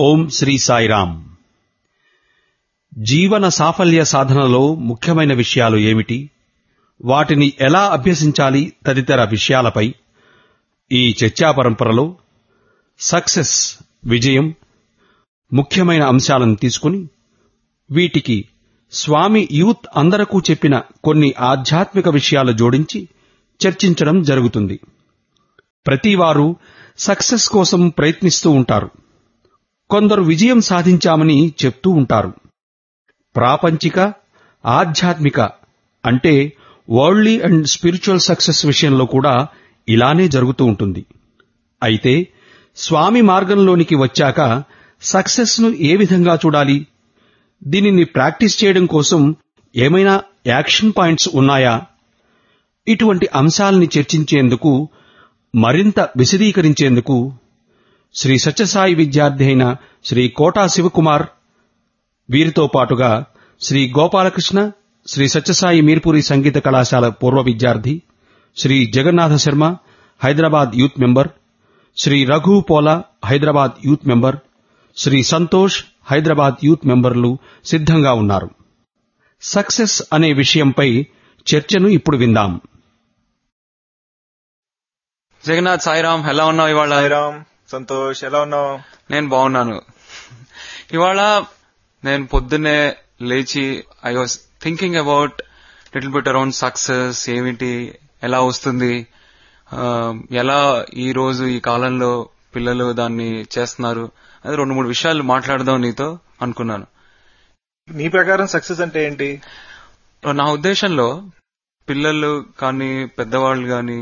ఓం శ్రీ సాయిరామ్ జీవన సాఫల్య సాధనలో ముఖ్యమైన విషయాలు ఏమిటి వాటిని ఎలా అభ్యసించాలి తదితర విషయాలపై ఈ చర్చా పరంపరలో సక్సెస్ విజయం ముఖ్యమైన అంశాలను తీసుకుని వీటికి స్వామి యూత్ అందరకు చెప్పిన కొన్ని ఆధ్యాత్మిక విషయాలు జోడించి చర్చించడం జరుగుతుంది ప్రతివారు సక్సెస్ కోసం ప్రయత్నిస్తూ ఉంటారు కొందరు విజయం సాధించామని చెప్తూ ఉంటారు ప్రాపంచిక ఆధ్యాత్మిక అంటే వరల్డ్లీ అండ్ స్పిరిచువల్ సక్సెస్ విషయంలో కూడా ఇలానే జరుగుతూ ఉంటుంది అయితే స్వామి మార్గంలోనికి వచ్చాక సక్సెస్ ను ఏ విధంగా చూడాలి దీనిని ప్రాక్టీస్ చేయడం కోసం ఏమైనా యాక్షన్ పాయింట్స్ ఉన్నాయా ఇటువంటి అంశాలని చర్చించేందుకు మరింత విశదీకరించేందుకు శ్రీ సత్యసాయి విద్యార్థి అయిన శ్రీ కోటా శివకుమార్ వీరితో పాటుగా శ్రీ గోపాలకృష్ణ శ్రీ సత్యసాయి మీర్పురి సంగీత కళాశాల పూర్వ విద్యార్థి Shri Jagannatha Sharma Hyderabad youth member Shri Raghu Pola Hyderabad youth member Shri Santosh Hyderabad youth మెంబర్లు సిద్ధంగా ఉన్నారు సక్సెస్ అనే విషయంపై చర్చను ఇప్పుడు విందాం జగన్నాథ్ సాయిరామ్ ఎలా ఉన్నావు ఇవాళ సాయిరామ్ సంతోష్ ఎలా ఉన్నావు నేను బాగున్నాను ఇవాళ నేను పొద్దున్నే లేచి I was thinking about little bit around success ఏమిటి ఎలా వస్తుంది ఆ, ఎలా ఈ రోజు ఈ కాలంలో పిల్లలు దాన్ని చేస్తున్నారు అది రెండు మూడు విషయాలు మాట్లాడదాం నీతో అనుకున్నాను నీ ప్రకారం సక్సెస్ అంటే ఏంటి నా ఉద్దేశంలో పిల్లలు కానీ పెద్దవాళ్ళు కానీ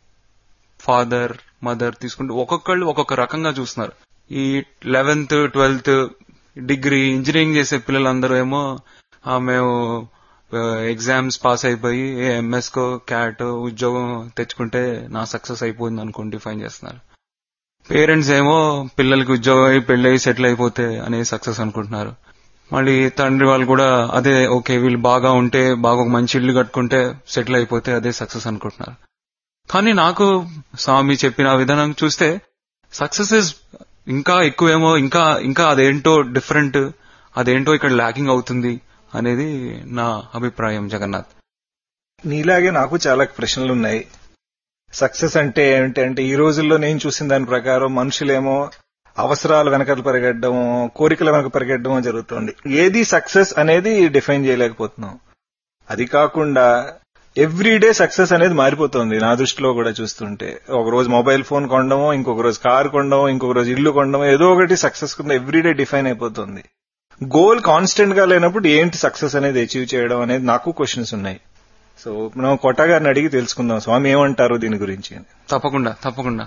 ఫాదర్ మదర్ తీసుకుంటే ఒక్కొక్కళ్ళు ఒక్కొక్క రకంగా చూస్తున్నారు ఈ లెవెన్త్ ట్వెల్త్ డిగ్రీ ఇంజనీరింగ్ చేసే పిల్లలందరూ ఏమో "ఆ, మేము ఎగ్జామ్స్ పాస్ అయిపోయి ఎంఎస్ కో క్యాట్ ఉద్యోగం తెచ్చుకుంటే నా సక్సెస్ అయిపోయింది అనుకుని డిఫైన్ చేస్తున్నారు పేరెంట్స్ ఏమో పిల్లలకి ఉద్యోగం అయి పెళ్లి అయి సెటిల్ అయిపోతే అనే సక్సెస్ అనుకుంటున్నారు మళ్ళీ తండ్రి వాళ్ళు కూడా అదే ఓకే వీళ్ళు బాగా ఉంటే బాగా ఒక మంచి ఇల్లు కట్టుకుంటే సెటిల్ అయిపోతే అదే సక్సెస్ అనుకుంటున్నారు కానీ నాకు స్వామి చెప్పిన విధానం చూస్తే సక్సెస్ ఇస్ ఇంకా ఎక్కువేమో ఇంకా ఇంకా అదేంటో డిఫరెంట్ అదేంటో ఇక్కడ ల్యాకింగ్ అవుతుంది అనేది నా అభిప్రాయం జగన్నాథ్ నీలాగే నాకు చాలా ప్రశ్నలు ఉన్నాయి సక్సెస్ అంటే ఏమిటి అంటే ఈ రోజుల్లో నేను చూసిన దాని ప్రకారం మనుషులేమో అవసరాలు వెనకలు పరిగెట్టడం కోరికల వెనక పరిగెట్టడం జరుగుతుంది ఏది సక్సెస్ అనేది డిఫైన్ చేయలేకపోతున్నాం అది కాకుండా ఎవ్రీడే సక్సెస్ అనేది మారిపోతుంది నా దృష్టిలో కూడా చూస్తుంటే ఒక రోజు మొబైల్ ఫోన్ కొనడము ఇంకొక రోజు కార్ కొనడం ఇంకొక రోజు ఇల్లు కొనడం ఏదో ఒకటి సక్సెస్ కింద ఎవ్రీడే డిఫైన్ అయిపోతుంది గోల్ కాన్స్టెంట్ గా లేనప్పుడు ఏంటి సక్సెస్ అనేది అచీవ్ చేయడం అనేది నాకు క్వశ్చన్స్ ఉన్నాయి సో మనం కొట్ట గారిని అడిగి తెలుసుకుందాం స్వామి ఏమంటారు దీని గురించి అని తప్పకుండా తప్పకుండా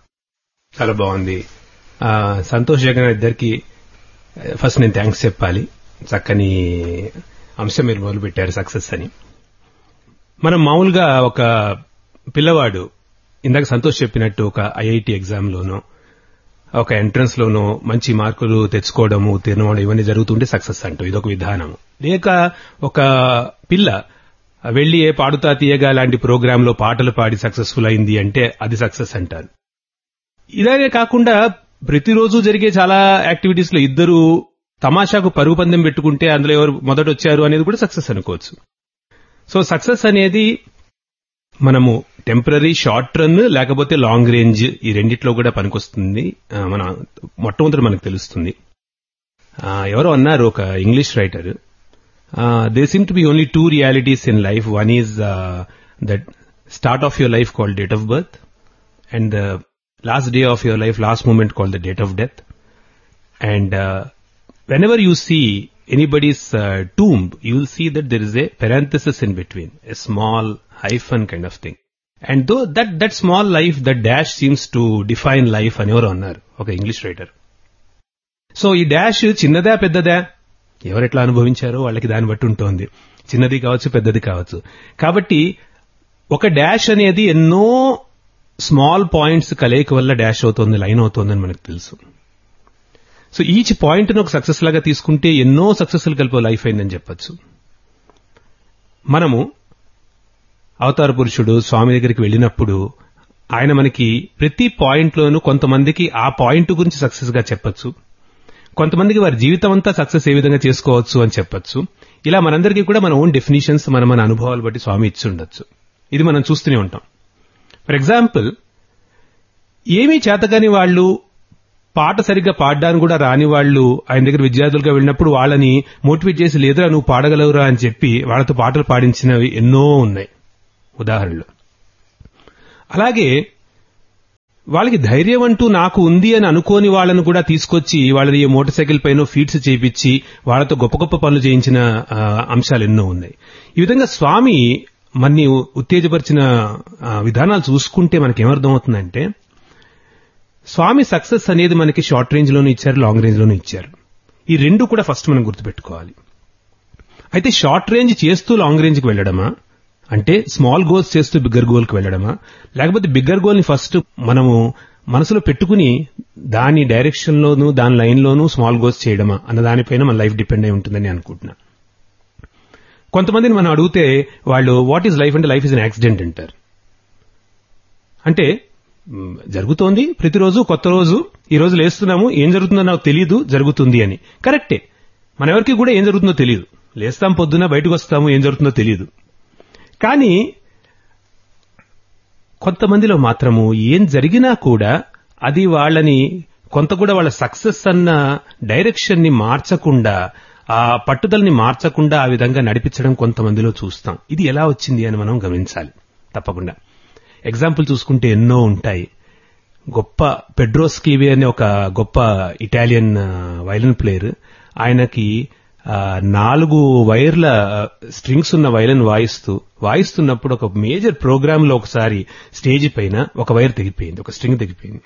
చాలా బాగుంది ఆ, సంతోష్ జగన్ ఇద్దరికి ఫస్ట్ నేను థ్యాంక్స్ చెప్పాలి చక్కని అంశం మీరు మొదలు పెట్టారు సక్సెస్ అని మనం మామూలుగా ఒక పిల్లవాడు ఇందాక సంతోష్ చెప్పినట్టు ఒక ఐఐటి ఎగ్జామ్ లోనో ఒక ఎంట్రన్స్ లోనో మంచి మార్కులు తెచ్చుకోవడము తినడం ఇవన్నీ జరుగుతుంటే సక్సెస్ అంటూ ఇదొక విధానం లేక ఒక పిల్ల వెళ్లి ఏ పాడుతా తీయగా లాంటి ప్రోగ్రామ్ లో పాటలు పాడి సక్సెస్ఫుల్ అయింది అంటే అది సక్సెస్ అంటారు ఇలాగే కాకుండా ప్రతిరోజు జరిగే చాలా యాక్టివిటీస్ లో ఇద్దరు తమాషాకు పరుగు పందెం పెట్టుకుంటే అందులో ఎవరు మొదట వచ్చారు అనేది కూడా సక్సెస్ అనుకోవచ్చు సో సక్సెస్ అనేది మనము టెంపరీ షార్ట్ రన్ లేకపోతే లాంగ్ రేంజ్ ఈ రెండిట్లో కూడా పనికొస్తుంది ఆ, మన మొట్టమొదటి మనకు తెలుస్తుంది ఆ, ఎవరో అన్నారు ఒక English writer they seem to be only two realities in life one is that start of your life called date of birth and the last day of your life, last moment called the date of death. And uh, whenever you see anybody's uh, tomb, you will see that there is a parenthesis in between, a small hyphen kind of thing. And though that, that small life, that dash seems to define life అని ఎవరు అన్నారు ఒక English writer so ఈ dash చిన్నదా పెద్దదా ఎవరెట్లా అనుభవించారో వాళ్ళకి దాన్ని బట్టి ఉంటుంది చిన్నది కావచ్చు పెద్దది కావచ్చు కాబట్టి ఒక డాష్ అనేది ఎన్నో స్మాల్ పాయింట్స్ కలయిక వల్ల డాష్ అవుతోంది లైన్ అవుతోందని మనకు తెలుసు సో ఈచ్ పాయింట్ ఒక సక్సెస్ లాగా తీసుకుంటే ఎన్నో సక్సెస్లు కలిపే లైఫ్ అయిందని చెప్పొచ్చు మనము అవతార పురుషుడు స్వామి దగ్గరికి వెళ్ళినప్పుడు ఆయన మనకి ప్రతి పాయింట్ లోనూ కొంతమందికి ఆ పాయింట్ గురించి సక్సెస్ గా చెప్పొచ్చు కొంతమందికి వారి జీవితం అంతా సక్సెస్ ఏ విధంగా చేసుకోవచ్చు అని చెప్పొచ్చు ఇలా మనందరికీ కూడా మన ఓన్ డెఫినేషన్స్ మన మన అనుభవాలు బట్టి స్వామి ఇచ్చి ఉండొచ్చు ఇది మనం చూస్తూనే ఉంటాం ఫర్ ఎగ్జాంపుల్ ఏమీ చేతగాని వాళ్ళు పాట సరిగ్గా పాడడానికి కూడా రాని వాళ్ళు ఆయన దగ్గర విద్యార్థులుగా వెళ్ళినప్పుడు వాళ్ళని మోటివేట్ చేసి లేదురా నువ్వు పాడగలవురా అని చెప్పి వాళ్ళతో పాటలు పాడించినవి ఎన్నో ఉన్నాయి ఉదాహరణలు అలాగే వాళ్ళకి ధైర్యం అంటూ నాకు ఉంది అని అనుకోని వాళ్ళను కూడా తీసుకొచ్చి వాళ్ళని మోటార్ సైకిల్ పైన ఫీట్స్ చేపించి వాళ్ళతో గొప్ప గొప్ప పనులు చేయించిన ఆ, అంశాలు ఎన్నో ఉన్నాయి ఈ విధంగా స్వామి మన్ని ఉత్తేజపరిచిన ఆ, విధానాలు చూసుకుంటే మనకి ఏమర్థమవుతుందంటే స్వామి సక్సెస్ అనేది మనకి షార్ట్ రేంజ్ లోనూ ఇచ్చారు లాంగ్ రేంజ్ లోనూ ఇచ్చారు ఈ రెండు కూడా ఫస్ట్ మనం గుర్తుపెట్టుకోవాలి అయితే షార్ట్ రేంజ్ చేస్తూ లాంగ్ రేంజ్కి వెళ్ళడమా అంటే స్మాల్ గోల్స్ చేస్తూ బిగ్గర్ గోల్కి వెళ్ళడమా లేకపోతే బిగ్గర్ గోల్ని ఫస్ట్ మనము మనసులో పెట్టుకుని దాని డైరెక్షన్ లోను దాని లైన్ లోను స్మాల్ గోల్స్ చేయడమా అన్న దానిపైన మన లైఫ్ డిపెండ్ అయి ఉంటుందని అనుకుంటున్నా కొంతమందిని మనం అడిగితే వాళ్ళు వాట్ ఈజ్ లైఫ్ అంటే లైఫ్ ఇస్ అన్ యాక్సిడెంట్ అంటారు అంటే మ్, జరుగుతోంది ప్రతిరోజు కొత్త రోజు ఈ రోజు లేస్తున్నాము ఏం జరుగుతుందో నాకు తెలియదు జరుగుతుంది అని కరెక్టే మన ఎవరికి కూడా ఏం జరుగుతుందో తెలియదు లేస్తాం పొద్దున బయటకు వస్తాము ఏం జరుగుతుందో తెలియదు కానీ కొంతమందిలో మాత్రము ఏం జరిగినా కూడా అది వాళ్ళని కొంత కూడా వాళ్ళ సక్సెస్ అన్న డైరెక్షన్ ని మార్చకుండా ఆ పట్టుదలని మార్చకుండా ఆ విధంగా నడిపించడం కొంతమందిలో చూస్తాం ఇది ఎలా వచ్చింది అని మనం గమనించాలి తప్పకుండా ఎగ్జాంపుల్ చూసుకుంటే ఎన్నో ఉంటాయి గొప్ప పెడ్రో స్కీవే అనే ఒక గొప్ప ఇటాలియన్ ఆ, వైలిన్ ప్లేయర్ ఆయనకి ఆ, నాలుగు వైర్ల స్ట్రింగ్స్ ఉన్న వైలిన్ వాయిస్తూ వాయిస్తున్నప్పుడు ఒక మేజర్ ప్రోగ్రామ్ లో ఒకసారి స్టేజ్ పైన ఒక వైర్ తెగిపోయింది ఒక స్ట్రింగ్ తెగిపోయింది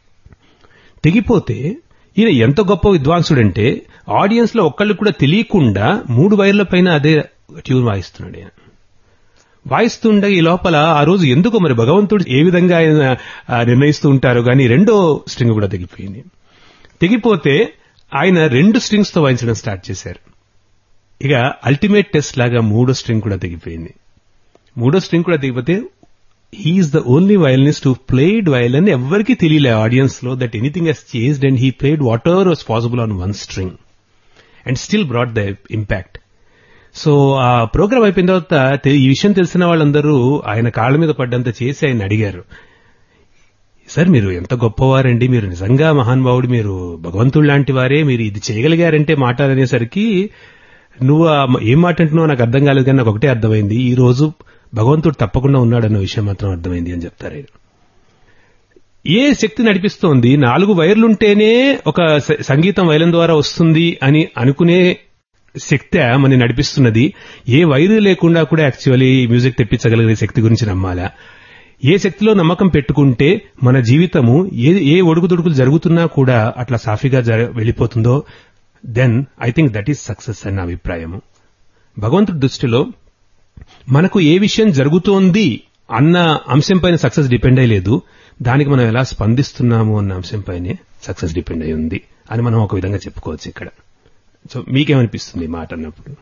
తెగిపోతే ఈయన ఎంత గొప్ప విద్వాంసుడంటే ఆడియన్స్ లో ఒక్కళ్ళు కూడా తెలియకుండా మూడు వైర్ల పైన అదే ట్యూన్ వాయిస్తున్నాడు ఆయన వాయిస్తుండగా ఈ లోపల ఆ రోజు ఎందుకు మరి భగవంతుడు ఏ విధంగా ఆయన ఆ, నిర్ణయిస్తూ ఉంటారో గానీ రెండో స్ట్రింగ్ కూడా తెగిపోయింది తెగిపోతే ఆయన రెండు స్ట్రింగ్స్ తో వాయించడం స్టార్ట్ చేశారు ఇక అల్టిమేట్ టెస్ట్ లాగా మూడో స్ట్రింగ్ కూడా తెగిపోయింది మూడో స్ట్రింగ్ కూడా తెగిపోతే he's the only violinist who played violin ఎవరికి తెలియలే ఆడియన్స్ లో that anything he's changed and he played whatever was possible on one string and still brought the impact so ఆ ప్రోగ్రామ్ అయిపోయిన తర్వాత తె- ఈ విషయం తెలిసిన వాళ్ళందరూ ఆయన కాళ్ళ మీద పడ్డంత చేసి ఆయన అడిగారు సార్ మీరు ఎంత గొప్పవారండి మీరు నిజంగా మహానుభావుడు మీరు భగవంతుడు లాంటి వారే మీరు ఇది చేయగలిగారంటే మాట్లాడనేసరికి నువ్వు ఆ మ- ఏం మాట అంటున్నావు నాకు అర్థం కాలేదు కానీ నాకు ఒకటే అర్థమైంది ఈ రోజు భగవంతుడు తప్పకుండా ఉన్నాడన్న విషయం మాత్రం అర్థమైంది అని చెప్తారు ఆయన ఏ శక్తి నడిపిస్తోంది నాలుగు వైర్లుంటేనే ఒక స- సంగీతం వైలం ద్వారా వస్తుంది అని అనుకునే శక్తి మన నడిపిస్తున్నది ఏ వైరు లేకుండా కూడా యాక్చువల్లీ మ్యూజిక్ తెప్పించగలిగే శక్తి గురించి నమ్మాలా ఏ శక్తిలో నమ్మకం పెట్టుకుంటే మన జీవితము ఏ ఏ ఒడుగుదొడుకులు జరుగుతున్నా కూడా అట్లా సాఫీగా జర- వెళ్ళిపోతుందో then I think that is success అన్న అభిప్రాయము భగవంతుడి దృష్టిలో మనకు ఏ విషయం జరుగుతోంది అన్న అంశం పైన సక్సెస్ డిపెండ్ అయ్యి లేదు దానికి మనం ఎలా స్పందిస్తున్నాము అన్న అంశం పైనే సక్సెస్ డిపెండ్ అయి ఉంది అని మనం ఒక విధంగా చెప్పుకోవచ్చు ఇక్కడ సో మీకేమనిపిస్తుంది ఈ మాట అన్నప్పుడు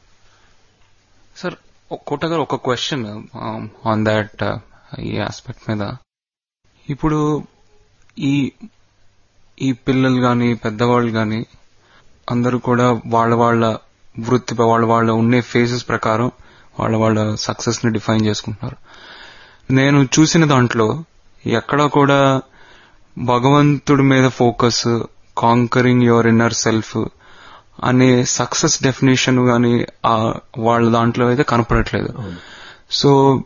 సార్ కోట గారు ఒక క్వశ్చన్ ఆన్ దాట్ ఈ ఆస్పెక్ట్ మీద ఇప్పుడు ఈ ఈ పిల్లలు గాని పెద్దవాళ్ళు గాని అందరూ కూడా వాళ్ళ వాళ్ళ వృత్తి వాళ్ళ వాళ్ళ ఉండే ఫేజెస్ ప్రకారం వాళ్ళ వాళ్ళ సక్సెస్ ని డిఫైన్ చేసుకుంటున్నారు నేను చూసిన దాంట్లో ఎక్కడ కూడా భగవంతుడి మీద focus conquering your inner self అనే సక్సెస్ డెఫినేషన్ గాని ఆ వాళ్ళ దాంట్లో అయితే కనపడట్లేదు సో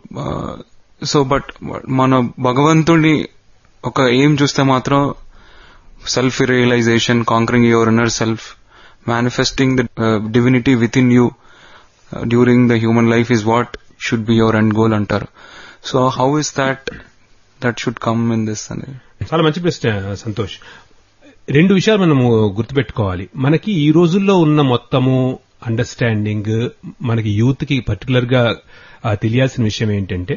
సో బట్ మన భగవంతుడిని ఒక ఏం చూస్తే మాత్రం self realisation conquering your inner self manifesting the divinity within you during the human life is what should be your end goal అంటారు so how is that that should come in this అని చాలా మంచి ప్రశ్న సంతోష్ రెండు విషయాలు మనము గుర్తుపెట్టుకోవాలి మనకి ఈ రోజుల్లో ఉన్న మొత్తము అండర్స్టాండింగ్ మనకి యూత్ కి పర్టికులర్ గా ఆ, తెలియాల్సిన విషయం ఏంటంటే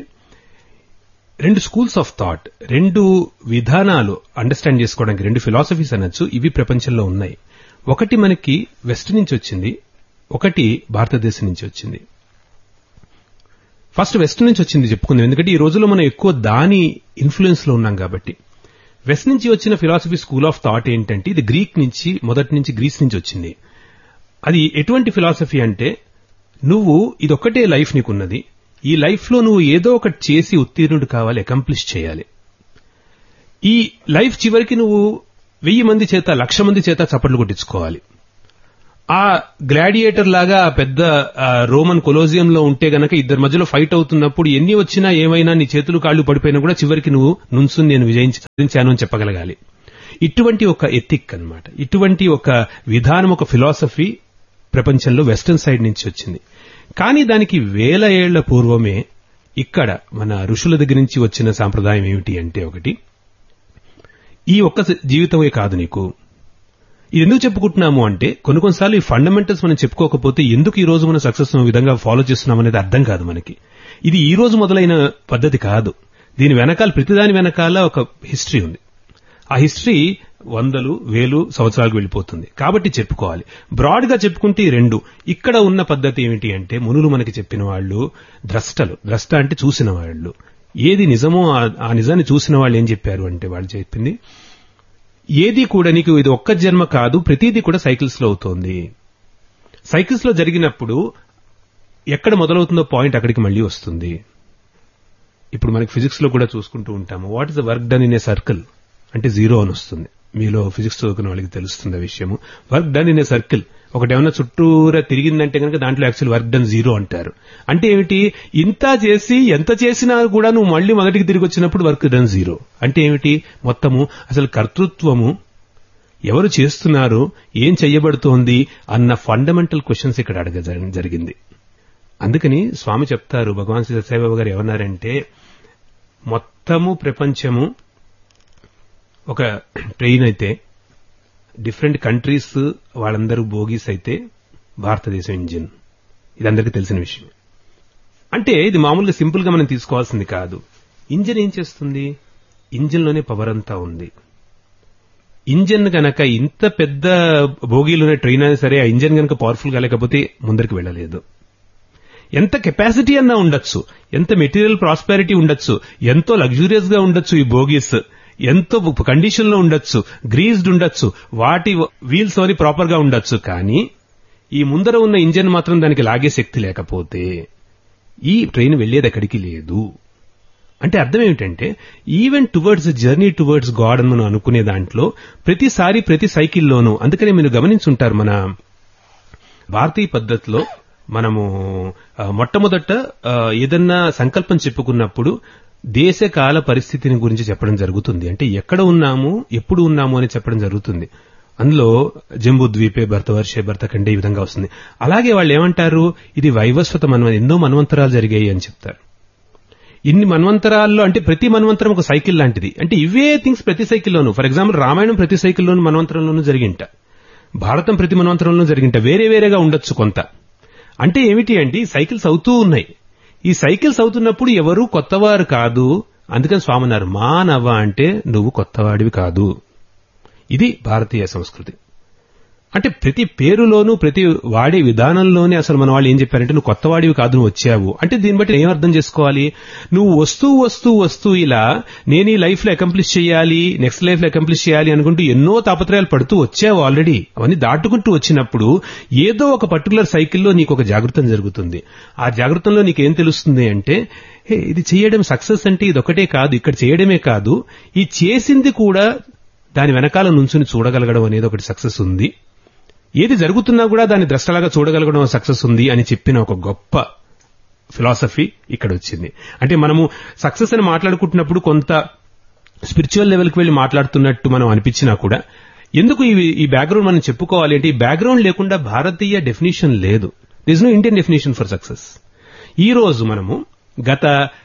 రెండు స్కూల్స్ ఆఫ్ థాట్ రెండు విధానాలు అండర్స్టాండ్ చేసుకోవడానికి రెండు ఫిలాసఫీస్ అనొచ్చు ఇవి ప్రపంచంలో ఉన్నాయి ఒకటి మనకి వెస్ట్ నుంచి వచ్చింది ఒకటి భారతదేశం నుంచి వచ్చింది ఫస్ట్ వెస్ట్ నుంచి వచ్చింది చెప్పుకుందాం ఎందుకంటే ఈ రోజుల్లో మనం ఎక్కువ దాని ఇన్ఫ్లుయెన్స్ లో ఉన్నాం కాబట్టి వెస్ట్ నుంచి వచ్చిన ఫిలాసఫీ స్కూల్ ఆఫ్ థాట్ ఏంటంటే ఇది గ్రీక్ నుంచి మొదటి నుంచి గ్రీస్ నుంచి వచ్చింది అది ఎటువంటి ఫిలాసఫీ అంటే నువ్వు ఇదొక్కటే లైఫ్ నీకున్నది ఈ లైఫ్ లో నువ్వు ఏదో ఒకటి చేసి ఉత్తీర్ణుడు కావాలి అకంప్లిష్ చేయాలి ఈ లైఫ్ చివరికి నువ్వు వెయ్యి మంది చేత లక్ష మంది చేత చప్పట్లు కొట్టించుకోవాలి ఆ గ్లాడియేటర్ లాగా ఆ పెద్ద ఆ, రోమన్ కొలోజియంలో ఉంటే గనక ఇద్దరి మధ్యలో ఫైట్ అవుతున్నప్పుడు ఎన్ని వచ్చినా ఏమైనా నీ చేతులు కాళ్ళు పడిపోయినా కూడా చివరికి నువ్వు నుంచుని నేను విజయించి సాధించాను అని చెప్పగలగాలి ఇటువంటి ఒక ఎథిక్ అన్నమాట ఇటువంటి ఒక విధానం ఒక ఫిలాసఫీ ప్రపంచంలో వెస్టర్న్ సైడ్ నుంచి వచ్చింది కానీ దానికి వేల ఏళ్ల పూర్వమే ఇక్కడ మన ఋషుల దగ్గర నుంచి వచ్చిన సాంప్రదాయం ఏమిటి అంటే ఒకటి ఈ ఒక్క జీవితమే కాదు నీకు ఇది ఎందుకు చెప్పుకుంటున్నాము అంటే కొన్ని కొన్నిసార్లు ఈ ఫండమెంటల్స్ మనం చెప్పుకోకపోతే ఎందుకు ఈ రోజు మనం సక్సెస్ విధంగా ఫాలో చేస్తున్నాం అనేది అర్థం కాదు మనకి ఇది ఈ రోజు మొదలైన పద్ధతి కాదు దీని వెనకాల ప్రతిదాని వెనకాల ఒక హిస్టరీ ఉంది ఆ హిస్టరీ వందలు వేలు సంవత్సరాలకు వెళ్ళిపోతుంది కాబట్టి చెప్పుకోవాలి బ్రాడ్ గా చెప్పుకుంటే ఈ రెండు ఇక్కడ ఉన్న పద్ధతి ఏమిటి అంటే మునులు మనకి చెప్పిన వాళ్ళు ద్రష్టలు ద్రష్ట అంటే చూసిన వాళ్ళు ఏది నిజమో ఆ- ఆ నిజాన్ని చూసిన వాళ్ళు ఏం చెప్పారు అంటే వాళ్ళు చెప్పింది ఏది కూడా నీకు ఇది ఒక్క జన్మ కాదు ప్రతిదీ కూడా సైకిల్స్ లో అవుతోంది సైకిల్స్ లో జరిగినప్పుడు ఎక్కడ మొదలవుతుందో పాయింట్ అక్కడికి మళ్ళీ వస్తుంది ఇప్పుడు మనకి ఫిజిక్స్ లో కూడా చూసుకుంటూ ఉంటాము what is the work done in a circle అంటే జీరో అని వస్తుంది మీలో ఫిజిక్స్ చదువుకున్న వాళ్ళకి తెలుస్తుంది ఆ విషయము work done in a circle ఒకటి ఏమన్నా చుట్టూరా తిరిగిందంటే కనుక దాంట్లో యాక్చువల్ వర్క్ డన్ జీరో అంటారు అంటే ఏమిటి ఇంత చేసి ఎంత చేసినా కూడా నువ్వు మళ్ళీ మొదటికి తిరిగి వచ్చినప్పుడు వర్క్ డన్ జీరో అంటే ఏమిటి మొత్తము అసలు కర్తృత్వము ఎవరు చేస్తున్నారు ఏం చెయ్యబడుతోంది అన్న ఫండమెంటల్ క్వశ్చన్స్ ఇక్కడ అడగ జరిగింది అందుకని స్వామి చెప్తారు భగవాన్ శ్రీ సత్యసాయిబాబా గారు ఏమన్నారంటే మొత్తము ప్రపంచము ఒక ట్రైన్ అయితే డిఫరెంట్ కంట్రీస్ వాళ్ళందరూ బోగీస్ అయితే భారతదేశం ఇంజిన్ ఇది అందరికీ తెలిసిన విషయం అంటే ఇది మామూలుగా సింపుల్ గా మనం తీసుకోవాల్సింది కాదు ఇంజిన్ ఏం చేస్తుంది ఇంజిన్ లోనే పవర్ అంతా ఉంది ఇంజిన్ గనక ఇంత పెద్ద బోగీలోనే ట్రైన్ అయినా సరే ఆ ఇంజిన్ గనక పవర్ఫుల్ గా లేకపోతే ముందరికి వెళ్ళలేదు ఎంత కెపాసిటీ అన్నా ఉండొచ్చు ఎంత మెటీరియల్ ప్రాస్పారిటీ ఉండొచ్చు ఎంతో లగ్జూరియస్ గా ఉండొచ్చు ఈ బోగీస్ ఎంతో కండిషన్ లో ఉండొచ్చు గ్రీజ్డ్ ఉండొచ్చు వాటి వీల్స్ అని ప్రాపర్ గా ఉండొచ్చు కానీ ఈ ముందర ఉన్న ఇంజన్ మాత్రం దానికి లాగే శక్తి లేకపోతే ఈ ట్రైన్ వెళ్లేది ఎక్కడికి లేదు అంటే అర్థం ఏమిటంటే even towards journey towards God అని మనం అనుకునే దాంట్లో ప్రతిసారి ప్రతి సైకిల్లోనూ అందుకనే మీరు గమనించుంటారు మన భారతీయ పద్ధతిలో మనము ఆ, మొట్టమొదట ఆ, ఏదన్నా సంకల్పం చెప్పుకున్నప్పుడు దేశ కాల పరిస్థితిని గురించి చెప్పడం జరుగుతుంది అంటే ఎక్కడ ఉన్నాము ఎప్పుడు ఉన్నాము అని చెప్పడం జరుగుతుంది అందులో జంబూ ద్వీపే భర్తవర్షే భర్తఖండే ఈ విధంగా వస్తుంది అలాగే వాళ్ళు ఏమంటారు ఇది వైవస్వత మన్వ ఎన్నో మన్వంతరాలు జరిగాయి అని చెప్తారు ఇన్ని మన్వంతరాల్లో అంటే ప్రతి మన్వంతరం ఒక సైకిల్ లాంటిది అంటే ఇవే థింగ్స్ ప్రతి సైకిల్లోనూ ఫర్ ఎగ్జాంపుల్ రామాయణం ప్రతి సైకిల్లోనూ మన్వంతరంలోనూ జరిగింట భారతం ప్రతి మన్వంతరంలోనూ జరిగింట వేరే వేరేగా ఉండొచ్చు కొంత అంటే ఏమిటి అంటే ఈ సైకిల్స్ అవుతూ ఉన్నాయి ఈ సైకిల్స్ అవుతున్నప్పుడు ఎవరు కొత్తవారు కాదు అందుకని స్వామి అన్నారు మానవ అంటే నువ్వు కొత్తవాడివి కాదు ఇది భారతీయ సంస్కృతి అంటే ప్రతి పేరులోనూ ప్రతి వాడే విధానంలోనే అసలు మన వాళ్ళు ఏం చెప్పారంటే నువ్వు కొత్తవాడివి కాదు నువ్వు వచ్చావు అంటే దీన్ని బట్టి ఏం అర్థం చేసుకోవాలి నువ్వు వస్తూ వస్తూ వస్తూ ఇలా నేను ఈ లైఫ్ లో అకంప్లిష్ చేయాలి నెక్స్ట్ లైఫ్ లో అకంప్లిష్ చేయాలి అనుకుంటూ ఎన్నో తాపత్రయాలు పడుతూ వచ్చావు ఆల్రెడీ అవన్నీ దాటుకుంటూ వచ్చినప్పుడు ఏదో ఒక పర్టికులర్ సైకిల్లో నీకు ఒక జాగృతం జరుగుతుంది ఆ జాగృతంలో నీకేం తెలుస్తుంది అంటే హే ఇది చేయడం సక్సెస్ అంటే ఇది ఒకటే కాదు ఇక్కడ చేయడమే కాదు ఈ చేసింది కూడా దాని వెనకాల నుంచుని చూడగలగడం అనేది ఒకటి సక్సెస్ ఉంది ఏది జరుగుతున్నా కూడా దాన్ని ద్రష్టలాగా చూడగలగడం సక్సెస్ ఉంది అని చెప్పిన ఒక గొప్ప ఫిలాసఫీ ఇక్కడ వచ్చింది అంటే మనము సక్సెస్ అని మాట్లాడుకుంటున్నప్పుడు కొంత స్పిరిచువల్ లెవెల్కి వెళ్లి మాట్లాడుతున్నట్టు మనం అనిపించినా కూడా ఎందుకు ఈ ఈ బ్యాక్గ్రౌండ్ మనం చెప్పుకోవాలి అంటే ఈ బ్యాక్గ్రౌండ్ లేకుండా భారతీయ డెఫినేషన్ లేదు this no Indian definition for success ఈ రోజు మనము గత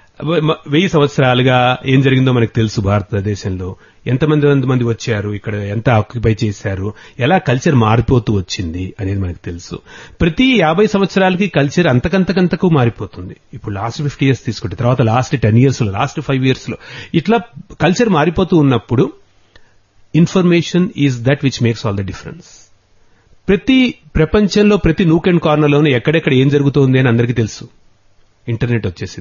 వ- వెయ్యి సంవత్సరాలుగా ఏం జరిగిందో మనకు తెలుసు భారతదేశంలో ఎంతమంది మంది వచ్చారు ఇక్కడ ఎంత ఆక్యుపై చేశారు ఎలా కల్చర్ మారిపోతూ వచ్చింది అనేది మనకు తెలుసు ప్రతి యాభై సంవత్సరాలకి కల్చర్ అంతకంతకంతకు మారిపోతుంది ఇప్పుడు లాస్ట్ ఫిఫ్టీ ఇయర్స్ తీసుకుంటే తర్వాత లాస్ట్ టెన్ ఇయర్స్ లో లాస్ట్ ఫైవ్ ఇయర్స్ లో ఇట్లా కల్చర్ మారిపోతూ ఉన్నప్పుడు information is that which makes all the difference ప్రతి ప్రపంచంలో ప్రతి నూక్ అండ్ కార్నర్లోనూ ఎక్కడెక్కడ ఏం జరుగుతోంది అని అందరికీ తెలుసు ఇంటర్నెట్ వచ్చేసింది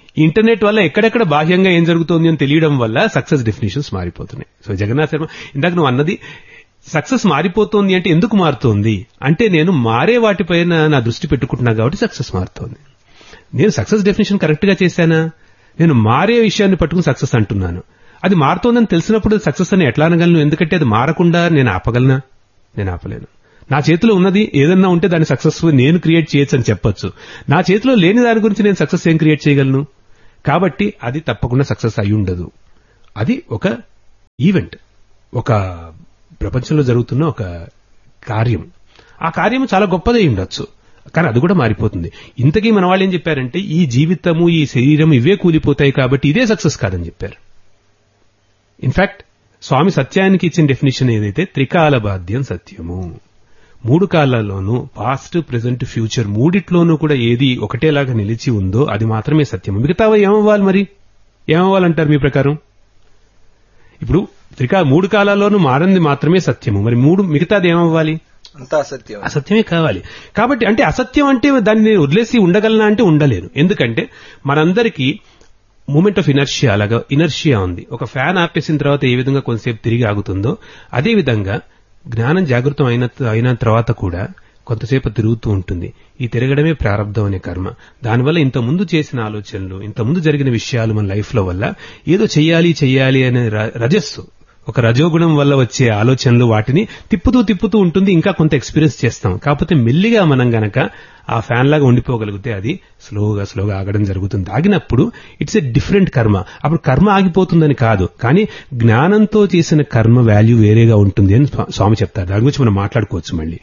ఇంటర్నెట్ వల్ల ఎక్కడెక్కడ బాహ్యంగా ఏం జరుగుతోంది అని తెలియడం వల్ల సక్సెస్ డెఫినేషన్స్ మారిపోతున్నాయి సో జగన్నాథ్ శర్మ ఇందాక నువ్వు అన్నది సక్సెస్ మారిపోతోంది అంటే ఎందుకు మారుతోంది అంటే నేను మారే వాటిపైన నా దృష్టి పెట్టుకుంటున్నా కాబట్టి సక్సెస్ మారుతోంది నేను సక్సెస్ డెఫినేషన్ కరెక్ట్ గా చేశానా నేను మారే విషయాన్ని పట్టుకుని సక్సెస్ అంటున్నాను అది మారుతోందని తెలిసినప్పుడు సక్సెస్ అని ఎట్లా అనగలను ఎందుకంటే అది మారకుండా నేను ఆపగలనా నేను ఆపలేను నా చేతిలో ఉన్నది ఏదన్నా ఉంటే దాన్ని సక్సెస్ఫుల్ నేను క్రియేట్ చేయొచ్చు అని చెప్పొచ్చు నా చేతిలో లేని దాని గురించి నేను సక్సెస్ ఏం క్రియేట్ చేయగలను కాబట్టి అది తప్పకుండా సక్సెస్ అయి ఉండదు అది ఒక ఈవెంట్ ఒక ప్రపంచంలో జరుగుతున్న ఒక కార్యం ఆ కార్యం చాలా గొప్పదై ఉండొచ్చు కానీ అది కూడా మారిపోతుంది ఇంతకీ మన వాళ్ళు ఏం చెప్పారంటే ఈ జీవితము ఈ శరీరం ఇవే కూలిపోతాయి కాబట్టి ఇదే సక్సెస్ కాదని చెప్పారు ఇన్ఫాక్ట్ స్వామి సత్యానికి ఇచ్చిన డెఫినేషన్ ఏదైతే త్రికాల బాధ్యం సత్యము మూడు కాలాల్లోనూ పాస్ట్ ప్రెసెంట్ ఫ్యూచర్ మూడిట్లోనూ కూడా ఏది ఒకటేలాగా నిలిచి ఉందో అది మాత్రమే సత్యము మిగతావి ఏమవ్వాలి మరి ఏమవ్వాలంటారు మీ ప్రకారం ఇప్పుడు త్రికా మూడు కాలాల్లోనూ మారింది మాత్రమే సత్యము మరి మూడు మిగతాది ఏమవ్వాలి అంతా అసత్యం అసత్యమే కావాలి కాబట్టి అంటే అసత్యం అంటే దాన్ని నేను వదిలేసి ఉండగలనా అంటే ఉండలేను ఎందుకంటే మనందరికీ మూమెంట్ ఆఫ్ ఇనర్షియా అలాగా ఇనర్షియా ఉంది ఒక ఫ్యాన్ ఆపేసిన తర్వాత ఏ విధంగా కొంతసేపు తిరిగి ఆగుతుందో అదే విధంగా జ్ఞానం జాగృతం అయిన అయిన తర్వాత కూడా కొంతసేపు తిరుగుతూ ఉంటుంది ఈ తిరగడమే ప్రారంధం అనే కర్మ దానివల్ల ఇంత ముందు చేసిన ఆలోచనలు ఇంత ముందు జరిగిన విషయాలు మన లైఫ్ లో వల్ల ఏదో చెయ్యాలి చెయ్యాలి అనే ర- రజస్సు ఒక రజోగుణం వల్ల వచ్చే ఆలోచనలు వాటిని తిప్పుతూ తిప్పుతూ ఉంటుంది ఇంకా కొంత ఎక్స్పీరియన్స్ చేస్తాం కాకపోతే మెల్లిగా మనం గనక ఆ ఫ్యాన్ లాగా ఉండిపోగలిగితే అది స్లోగా స్లోగా ఆగడం జరుగుతుంది ఆగినప్పుడు ఇట్స్ ఎ డిఫరెంట్ కర్మ అప్పుడు కర్మ ఆగిపోతుందని కాదు కానీ జ్ఞానంతో చేసిన కర్మ వాల్యూ వేరేగా ఉంటుంది అని స్వా- స్వామి చెప్తారు దాని గురించి మనం మాట్లాడుకోవచ్చు మళ్ళీ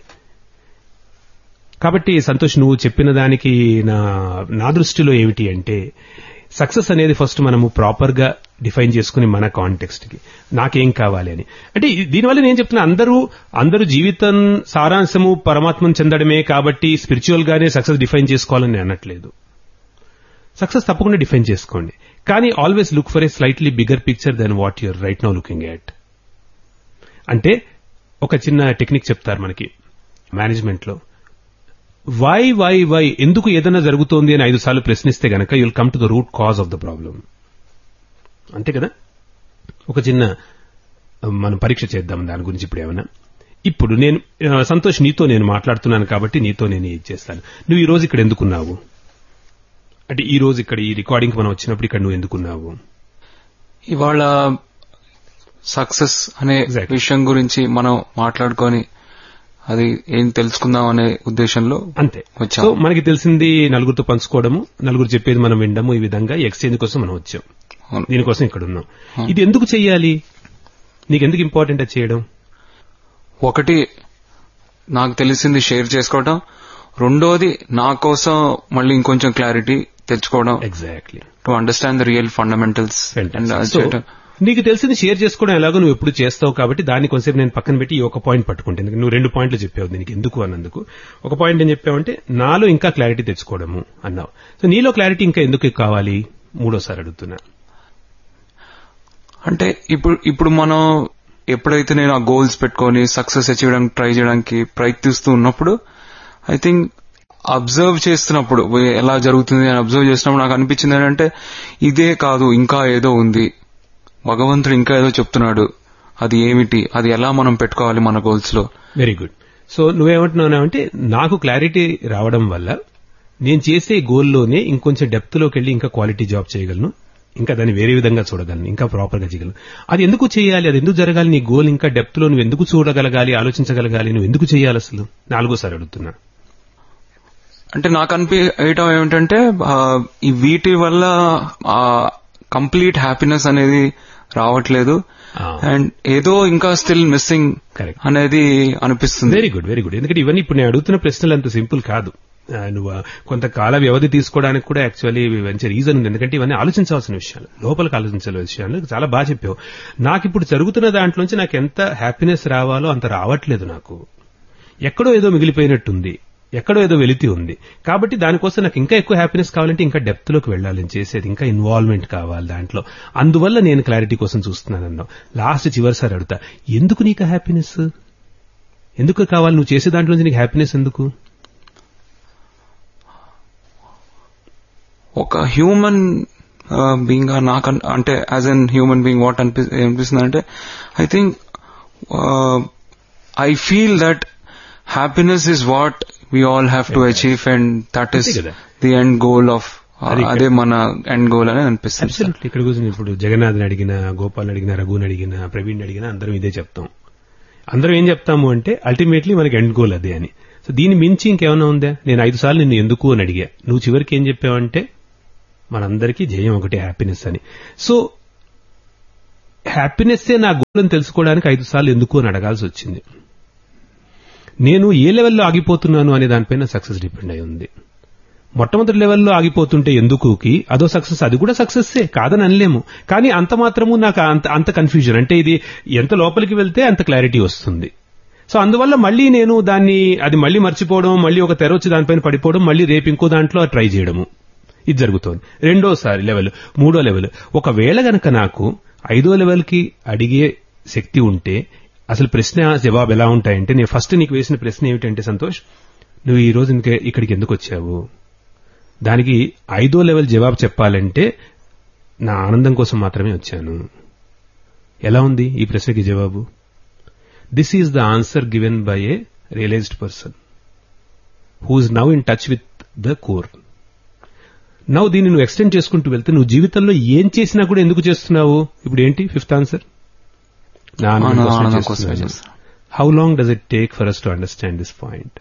కాబట్టి సంతోష్ నువ్వు చెప్పిన దానికి నా నా దృష్టిలో ఏమిటి అంటే సక్సెస్ అనేది ఫస్ట్ మనము ప్రాపర్ గా డిఫైన్ చేసుకుని మన కాంటెక్స్ట్ కి నాకేం కావాలి అని అంటే ఇది- దీనివల్ల నేను చెప్తున్నా అందరూ అందరూ జీవితం సారాంశము పరమాత్మను చెందడమే కాబట్టి స్పిరిచువల్ గానే సక్సెస్ డిఫైన్ చేసుకోవాలని నేను అనట్లేదు సక్సెస్ తప్పకుండా డిఫైన్ చేసుకోండి కానీ always look for a slightly bigger picture then what you're right now looking at అంటే ఒక చిన్న టెక్నిక్ చెప్తారు మనకి మేనేజ్మెంట్ లో వై వై వై ఎందుకు ఏదైనా జరుగుతోంది అని ఐదు సార్లు ప్రశ్నిస్తే గనక you'll come to the root cause of the problem అంతే కదా ఒక చిన్న ఆ, మనం పరీక్ష చేద్దాం దాని గురించి ఇప్పుడు ఏమైనా ఇప్పుడు నేను ఆ, సంతోష్ నీతో నేను మాట్లాడుతున్నాను కాబట్టి నీతో నేను ఇది చేస్తాను నువ్వు ఈ రోజు ఇక్కడ ఎందుకున్నావు అంటే ఈ రోజు ఇక్కడ ఈ రికార్డింగ్ మనం వచ్చినప్పుడు ఇక్కడ నువ్వు ఎందుకున్నావు ఇవాళ సక్సెస్ అనే Exactly. విషయం గురించి మనం మాట్లాడుకొని అది ఏం తెలుసుకుందాం అనే ఉద్దేశంలో అంతే వచ్చాం. సో మనకి తెలిసింది నలుగురితో పంచుకోవడము నలుగురు చెప్పేది మనం వినడము ఈ విధంగా ఎక్స్చేంజ్ కోసం మనం వచ్చాం అవును. దీనికోసం ఇక్కడ ఉన్నాం ఇది ఎందుకు చెయ్యాలి నీకు ఎందుకు ఇంపార్టెంట్ అది చేయడం ఒకటి నాకు తెలిసింది షేర్ చేసుకోవడం రెండోది నా కోసం మళ్ళీ ఇంకొంచెం క్లారిటీ తెచ్చుకోవడం exactly to understand the real fundamentals and so నీకు తెలిసింది షేర్ చేసుకోవడం ఎలాగో నువ్వు ఎప్పుడు చేస్తావు కాబట్టి దాన్ని కొంచెంసేపు నేను పక్కన పెట్టి ఈ ఒక పాయింట్ పట్టుకుంటాను ఎందుకంటే నువ్వు రెండు పాయింట్లు చెప్పావు దీనికి ఎందుకు అన్నందుకు ఒక పాయింట్ ఏం చెప్పావంటే నాలో ఇంకా క్లారిటీ తెచ్చుకోవడము అన్నావు సో నీలో క్లారిటీ ఇంకా ఎందుకు కావాలి మూడోసారి అడుగుతున్నా అంటే ఇప్పుడు ఇప్పుడు మనం ఎప్పుడైతే నేను ఆ గోల్స్ పెట్టుకొని సక్సెస్ అచీవ్ చేయడానికి ట్రై చేయడానికి ప్రయత్నిస్తూ ఉన్నప్పుడు ఐ థింక్ అబ్జర్వ్ చేస్తున్నప్పుడు ఎలా జరుగుతుంది అని అబ్జర్వ్ చేసినప్పుడు నాకు అనిపించింది ఏంటంటే ఇదే కాదు ఇంకా ఏదో ఉంది భగవంతుడు ఇంకా ఏదో చెప్తున్నాడు అది ఏమిటి అది ఎలా మనం పెట్టుకోవాలి మన గోల్స్ లో వెరీ గుడ్ సో నువ్వేమంటున్నావు అంటే నాకు క్లారిటీ రావడం వల్ల నేను చేసే గోల్లోనే ఇంకొంచెం డెప్త్ లోకి వెళ్ళి ఇంకా క్వాలిటీ జాబ్ చేయగలను ఇంకా దాన్ని వేరే విధంగా చూడగలను ఇంకా ప్రాపర్ గా చేయగలను అది ఎందుకు చేయాలి అది ఎందుకు జరగాలి నీ గోల్ ఇంకా డెప్త్ లో నువ్వు ఎందుకు చూడగలగాలి ఆలోచించగలగాలి నువ్వు ఎందుకు చేయాలి అసలు నాలుగోసారి అడుగుతున్నా అంటే నాకు అనిపించడం ఏమిటంటే ఆ, ఈ వీటి వల్ల కంప్లీట్ హ్యాపీనెస్ అనేది రావట్లేదు Ah. అండ్ ఏదో ఇంకా స్టిల్ మిస్సింగ్ Correct. అనేది అనిపిస్తుంది వెరీ గుడ్ వెరీ గుడ్ ఎందుకంటే ఇవన్నీ ఇప్పుడు నేను అడుగుతున్న ప్రశ్నలు అంత సింపుల్ కాదు ఆ, నువ్వు ఆ, కొంతకాల వ్యవధి తీసుకోవడానికి కూడా యాక్చువల్లీ మంచి రీజన్ ఉంది ఎందుకంటే ఇవన్నీ ఆలోచించాల్సిన విషయాలు లోపలికి ఆలోచించాల్సిన విషయాలు చాలా బాగా చెప్పావు నాకు ఇప్పుడు జరుగుతున్న దాంట్లోంచి నాకు ఎంత హ్యాపీనెస్ రావాలో అంత రావట్లేదు నాకు ఎక్కడో ఏదో మిగిలిపోయినట్టుంది ఎక్కడో ఏదో వెలితి ఉంది కాబట్టి దానికోసం నాకు ఇంకా ఎక్కువ హ్యాపీనెస్ కావాలంటే ఇంకా డెప్త్ లోకి వెళ్ళాలి నేను చేసేది ఇంకా ఇన్వాల్వ్మెంట్ కావాలి దాంట్లో అందువల్ల నేను క్లారిటీ కోసం చూస్తున్నాను అన్నావు లాస్ట్ చివరిసారి అడుగుతా ఎందుకు నీకు హ్యాపీనెస్ ఎందుకు కావాలి నువ్వు చేసే దాంట్లోంచి నీకు హ్యాపీనెస్ ఎందుకు ఒక హ్యూమన్ బీయింగ్ నాకు అన్- అంటే as an human being what అనిపిస్తుంది అంటే I think I feel that happiness is what we all have to achieve and that is అంతే కదా. ది ఎండ్ గోల్ ఆఫ్ అది ఇక్కడ- అదే మన ఎండ్ గోల్ అని అనిపిస్తుంది సార్. అబ్సల్యూట్లీ ఇక్కడ కూర్చొని ఇప్పుడు జగన్నాథ్ని అడిగిన గోపాల్ని అడిగిన రఘుని అడిగిన ప్రవీణ్ అడిగిన అందరం ఇదే చెప్తాం అందరం ఏం చెప్తాము అంటే అల్టిమేట్లీ మనకి ఎండ్ గోల్ అదే అని సో దీని మించి ఇంకేమైనా ఉందా నేను ఐదు సార్లు నిన్ను ఎందుకు అని అడిగా నువ్వు చివరికి ఏం చెప్పావంటే మనందరికీ జయం ఒకటి హ్యాపీనెస్ అని సో హ్యాపీనెస్సే నా గోల్ అని తెలుసుకోవడానికి ఐదు సార్లు ఎందుకు అని అడగాల్సి వచ్చింది నేను ఏ లెవెల్లో ఆగిపోతున్నాను అనే దానిపైన సక్సెస్ డిపెండ్ అయి ఉంది మొట్టమొదటి లెవెల్లో ఆగిపోతుంటే ఎందుకుకి అదో సక్సెస్ అది కూడా సక్సెస్సే కాదని అనలేము కానీ అంత మాత్రము నాకు అంత అంత కన్ఫ్యూజన్ అంటే ఇది ఎంత లోపలికి వెళ్తే అంత క్లారిటీ వస్తుంది సో అందువల్ల మళ్ళీ నేను దాన్ని అది మళ్ళీ మర్చిపోవడం మళ్ళీ ఒక తెర వచ్చి దానిపైన పడిపోవడం మళ్ళీ రేపు ఇంకో దాంట్లో ట్రై చేయడము ఇది జరుగుతోంది రెండోసారి లెవెల్ మూడో లెవెల్ ఒకవేళ గనక నాకు ఐదో లెవెల్కి అడిగే శక్తి ఉంటే అసలు ప్రశ్న జవాబు ఎలా ఉంటాయంటే నేను ఫస్ట్ నీకు వేసిన ప్రశ్న ఏమిటంటే సంతోష్ నువ్వు ఈ రోజు ఇంక- ఇక్కడికి ఎందుకు వచ్చావు దానికి ఐదో లెవెల్ జవాబు చెప్పాలంటే నా ఆనందం కోసం మాత్రమే వచ్చాను ఎలా ఉంది ఈ ప్రశ్నకి జవాబు this is the answer given by a realised person who's now in touch with the core నవ్వు దీన్ని నువ్వు ఎక్స్టెండ్ చేసుకుంటూ వెళ్తే నువ్వు జీవితంలో ఏం చేసినా కూడా ఎందుకు చేస్తున్నావు ఇప్పుడు ఏంటి ఫిఫ్త్ ఆన్సర్ నా ఆనందం ఆనందం కోసమే ఆనందం కోసమే చేస్తున్నాను. చేస్తాను. How long does it take for us to understand this point